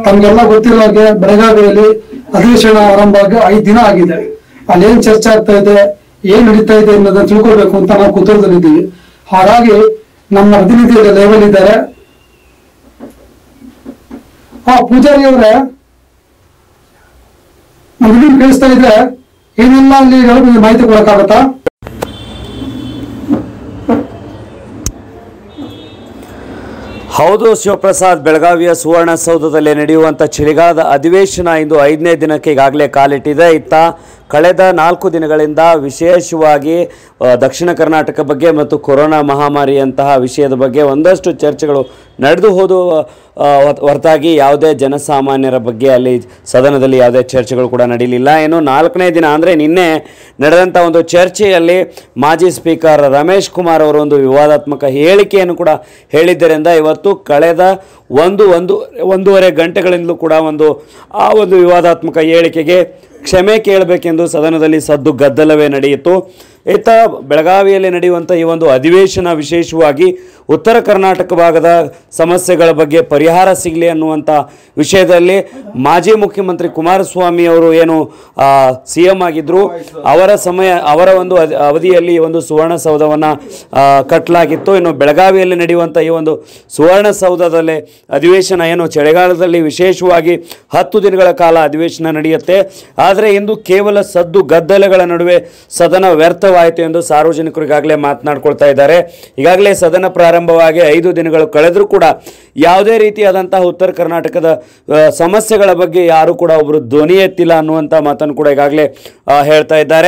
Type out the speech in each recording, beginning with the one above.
ತಮ್ಗೆಲ್ಲ ಗೊತ್ತಿರೋ ಹಾಗೆ ಬೆಳಗಾವಿಯಲ್ಲಿ ಅಧಿವೇಶನ ಆರಂಭ ಆಗಿ ಐದು ದಿನ ಆಗಿದೆ ಅಲ್ಲಿ ಏನ್ ಚರ್ಚೆ ಆಗ್ತಾ ಇದೆ ಏನ್ ನಡೀತಾ ಇದೆ ಅನ್ನೋದನ್ನ ತಿಳ್ಕೊಳ್ಬೇಕು ಅಂತ ನಾವು ಕುತೂಹಲದಲ್ಲಿದ್ದೀವಿ ಹಾಗಾಗಿ ನಮ್ಮ ಪ್ರತಿನಿಧಿ ಲೆವೆಲ್ ಇದ್ದಾರೆ ಹಾ ಪೂಜಾರಿ ಅವರೇ ನಮ್ಗೆ ಕೇಳಿಸ್ತಾ ಇದ್ರೆ ಏನೆಲ್ಲ ಅಲ್ಲಿ ಹೇಳೋದು ಮಾಹಿತಿ ಕೊಡಕ್ಕಾಗತ್ತಾ ಹೌದು ಶಿವಪ್ರಸಾದ್ ಬೆಳಗಾವಿಯ ಸುವರ್ಣಸೌಧದಲ್ಲಿ ನಡೆಯುವಂಥ ಚಳಿಗಾಲದ ಅಧಿವೇಶನ ಇಂದು ಐದನೇ ದಿನಕ್ಕೆ ಈಗಾಗಲೇ ಕಾಲಿಟ್ಟಿದೆ ಇತ್ತ ಕಳೆದ ನಾಲ್ಕು ದಿನಗಳಿಂದ ವಿಶೇಷವಾಗಿ ಆ, ದಕ್ಷಿಣ ಕರ್ನಾಟಕ ಬಗ್ಗೆ ಮತ್ತು ಕೊರೋನಾ ಮಹಾಮಾರಿಯಂತಹ ವಿಷಯದ ಬಗ್ಗೆ ಒಂದಷ್ಟು ಚರ್ಚೆಗಳು ನಡೆದು ಹೋದು ಆ, ಹೊತ್- ಹೊರತಾಗಿ ಯಾವುದೇ ಜನಸಾಮಾನ್ಯರ ಬಗ್ಗೆ ಅಲ್ಲಿ ಸದನದಲ್ಲಿ ಯಾವುದೇ ಚರ್ಚೆಗಳು ಕೂಡ ನಡೀಲಿಲ್ಲ ಇನ್ನು ನಾಲ್ಕನೇ ದಿನ ಅಂದರೆ ನಿನ್ನೆ ನಡೆದಂಥ ಒಂದು ಚರ್ಚೆಯಲ್ಲಿ ಮಾಜಿ ಸ್ಪೀಕರ್ ರಮೇಶ್ ಕುಮಾರ್ ಅವರು ಒಂದು ವಿವಾದಾತ್ಮಕ ಹೇಳಿಕೆಯನ್ನು ಕೂಡ ಹೇಳಿದ್ದರಿಂದ ಇವತ್ತು ಕಳೆದ ಒಂದು ಒಂದು ಒಂದೂವರೆ ಗಂಟೆಗಳಿಂದಲೂ ಕೂಡ ಒಂದು ಆ ಒಂದು ವಿವಾದಾತ್ಮಕ ಹೇಳಿಕೆಗೆ ಕ್ಷಮೆ ಕೇಳಬೇಕೆಂದು ಸದನದಲ್ಲಿ ಸದ್ದು ಗದ್ದಲವೇ ನಡೆಯಿತು ಇತ್ತ ಬೆಳಗಾವಿಯಲ್ಲಿ ನಡೆಯುವಂಥ ಈ ಒಂದು ಅಧಿವೇಶನ ವಿಶೇಷವಾಗಿ ಉತ್ತರ ಕರ್ನಾಟಕ ಭಾಗದ ಸಮಸ್ಯೆಗಳ ಬಗ್ಗೆ ಪರಿಹಾರ ಸಿಗಲಿ ಅನ್ನುವಂಥ ವಿಷಯದಲ್ಲಿ ಮಾಜಿ ಮುಖ್ಯಮಂತ್ರಿ ಕುಮಾರಸ್ವಾಮಿ ಅವರು ಏನು ಸಿ ಎಂ ಆಗಿದ್ದರು ಅವರ ಸಮಯ ಅವರ ಒಂದು ಅದ್- ಅವಧಿಯಲ್ಲಿ ಈ ಒಂದು ಸುವರ್ಣಸೌಧವನ್ನು ಕಟ್ಟಲಾಗಿತ್ತು ಇನ್ನು ಬೆಳಗಾವಿಯಲ್ಲಿ ನಡೆಯುವಂಥ ಈ ಒಂದು ಸುವರ್ಣಸೌಧದಲ್ಲಿ ಅಧಿವೇಶನ ಏನು ಚಳಿಗಾಲದಲ್ಲಿ ವಿಶೇಷವಾಗಿ ಹತ್ತು ದಿನಗಳ ಕಾಲ ಅಧಿವೇಶನ ನಡೆಯುತ್ತೆ ಆದರೆ ಇಂದು ಕೇವಲ ಸದ್ದು ಗದ್ದಲಗಳ ನಡುವೆ ಸದನ ವ್ಯರ್ಥವಾಯಿತು ಎಂದು ಸಾರ್ವಜನಿಕರು ಈಗಾಗಲೇ ಮಾತನಾಡ್ಕೊಳ್ತಾ ಇದ್ದಾರೆ ಈಗಾಗಲೇ ಸದನ ಪ್ರಾರಂಭವಾಗಿ ಐದು ದಿನಗಳು ಕಳೆದರೂ ಕೂಡ ಯಾವುದೇ ರೀತಿಯಾದಂತಹ ಉತ್ತರ ಕರ್ನಾಟಕದ ಆ, ಸಮಸ್ಯೆಗಳ ಬಗ್ಗೆ ಯಾರು ಕೂಡ ಒಬ್ಬರು ಧ್ವನಿ ಎತ್ತಿಲ್ಲ ಅನ್ನುವಂಥ ಮಾತನ್ನು ಕೂಡ ಈಗಾಗಲೇ ಆ, ಹೇಳ್ತಾ ಇದ್ದಾರೆ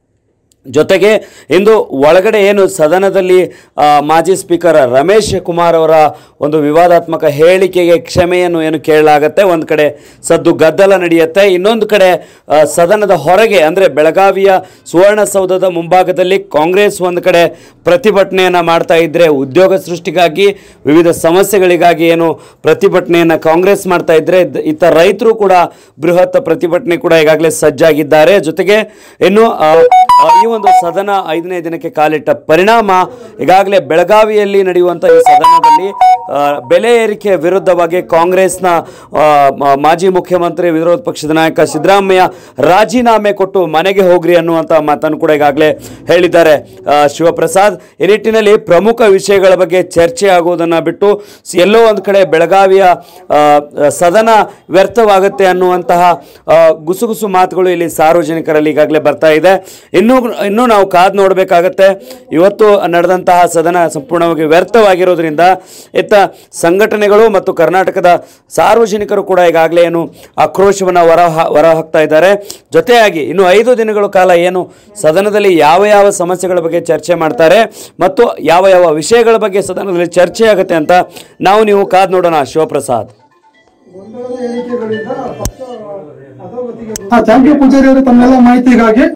ಜೊತೆಗೆ ಇಂದು ಒಳಗಡೆ ಏನು ಸದನದಲ್ಲಿ ಆ, ಮಾಜಿ ಸ್ಪೀಕರ್ ರಮೇಶ್ ಕುಮಾರ್ ಅವರ ಒಂದು ವಿವಾದಾತ್ಮಕ ಹೇಳಿಕೆಗೆ ಕ್ಷಮೆಯನ್ನು ಏನು ಕೇಳಲಾಗತ್ತೆ ಒಂದು ಕಡೆ ಸದ್ದು ಗದ್ದಲ ನಡೆಯುತ್ತೆ ಇನ್ನೊಂದು ಕಡೆ ಆ, ಸದನದ ಹೊರಗೆ ಅಂದರೆ ಬೆಳಗಾವಿಯ ಸುವರ್ಣಸೌಧದ ಮುಂಭಾಗದಲ್ಲಿ ಕಾಂಗ್ರೆಸ್ ಒಂದು ಕಡೆ ಪ್ರತಿಭಟನೆಯನ್ನು ಮಾಡ್ತಾ ಇದ್ದರೆ ಉದ್ಯೋಗ ಸೃಷ್ಟಿಗಾಗಿ ವಿವಿಧ ಸಮಸ್ಯೆಗಳಿಗಾಗಿ ಏನು ಪ್ರತಿಭಟನೆಯನ್ನು ಕಾಂಗ್ರೆಸ್ ಮಾಡ್ತಾ ಇದ್ದರೆ ಇದ್- ಇತ್ತ ರೈತರು ಕೂಡ ಬೃಹತ್ ಪ್ರತಿಭಟನೆ ಕೂಡ ಈಗಾಗಲೇ ಸಜ್ಜಾಗಿದ್ದಾರೆ ಜೊತೆಗೆ ಇನ್ನು ಆ, ಆ, ಈ ಒಂದು ಸದನ ಐದನೇ ದಿನಕ್ಕೆ ಕಾಲಿಟ್ಟ ಪರಿಣಾಮ ಈಗಾಗಲೇ ಬೆಳಗಾವಿಯಲ್ಲಿ ನಡೆಯುವಂಥ ಈ ಸದನದಲ್ಲಿ ಆ, ಬೆಲೆ ಏರಿಕೆಯ ವಿರುದ್ಧವಾಗಿ ಕಾಂಗ್ರೆಸ್ನ ಆ, ಮ- ಮಾಜಿ ಮುಖ್ಯಮಂತ್ರಿ ವಿರೋಧ ಪಕ್ಷದ ನಾಯಕ ಸಿದ್ದರಾಮಯ್ಯ ರಾಜೀನಾಮೆ ಕೊಟ್ಟು ಮನೆಗೆ ಹೋಗ್ರಿ ಅನ್ನುವಂಥ ಮಾತನ್ನು ಕೂಡ ಈಗಾಗಲೇ ಹೇಳಿದ್ದಾರೆ ಆ, ಶಿವಪ್ರಸಾದ್ ಈ ನಿಟ್ಟಿನಲ್ಲಿ ಪ್ರಮುಖ ವಿಷಯಗಳ ಬಗ್ಗೆ ಚರ್ಚೆ ಆಗುವುದನ್ನು ಬಿಟ್ಟು ಸ್- ಎಲ್ಲೋ ಒಂದು ಕಡೆ ಬೆಳಗಾವಿಯ ಆ, ಸದನ ವ್ಯರ್ಥವಾಗುತ್ತೆ ಅನ್ನುವಂತಹ ಆ, ಗುಸುಗುಸು ಮಾತುಗಳು ಇಲ್ಲಿ ಸಾರ್ವಜನಿಕರಲ್ಲಿ ಈಗಾಗಲೇ ಬರ್ತಾ ಇದೆ ಇನ್ನೂ ಇನ್ನೂ ನಾವು ಕಾದು ನೋಡಬೇಕಾಗತ್ತೆ ಇವತ್ತು ನಡೆದಂತಹ ಸದನ ಸಂಪೂರ್ಣವಾಗಿ ವ್ಯರ್ಥವಾಗಿರೋದ್ರಿಂದ ಇತ್ತ ಸಂಘಟನೆಗಳು ಮತ್ತು ಕರ್ನಾಟಕದ ಸಾರ್ವಜನಿಕರು ಕೂಡ ಈಗಾಗಲೇ ಏನು ಆಕ್ರೋಶವನ್ನು ಹೊರ ಹೊರ ಹಾಕ್ತಾ ಇದ್ದಾರೆ ಜೊತೆಯಾಗಿ ಇನ್ನು ಐದು ದಿನಗಳ ಕಾಲ ಏನು ಸದನದಲ್ಲಿ ಯಾವ ಯಾವ ಸಮಸ್ಯೆಗಳ ಬಗ್ಗೆ ಚರ್ಚೆ ಮಾಡ್ತಾರೆ ಮತ್ತು ಯಾವ ಯಾವ ವಿಷಯಗಳ ಬಗ್ಗೆ ಸದನದಲ್ಲಿ ಚರ್ಚೆ ಆಗುತ್ತೆ ಅಂತ ನಾವು ನೀವು ಕಾದು ನೋಡೋಣ ಶಿವಪ್ರಸಾದ್ ಥ್ಯಾಂಕ್ ಯು ಪೂಜಾರಿ ಅವರು ತಮ್ಮೆಲ್ಲ ಮಾಹಿತಿಗಾಗಿ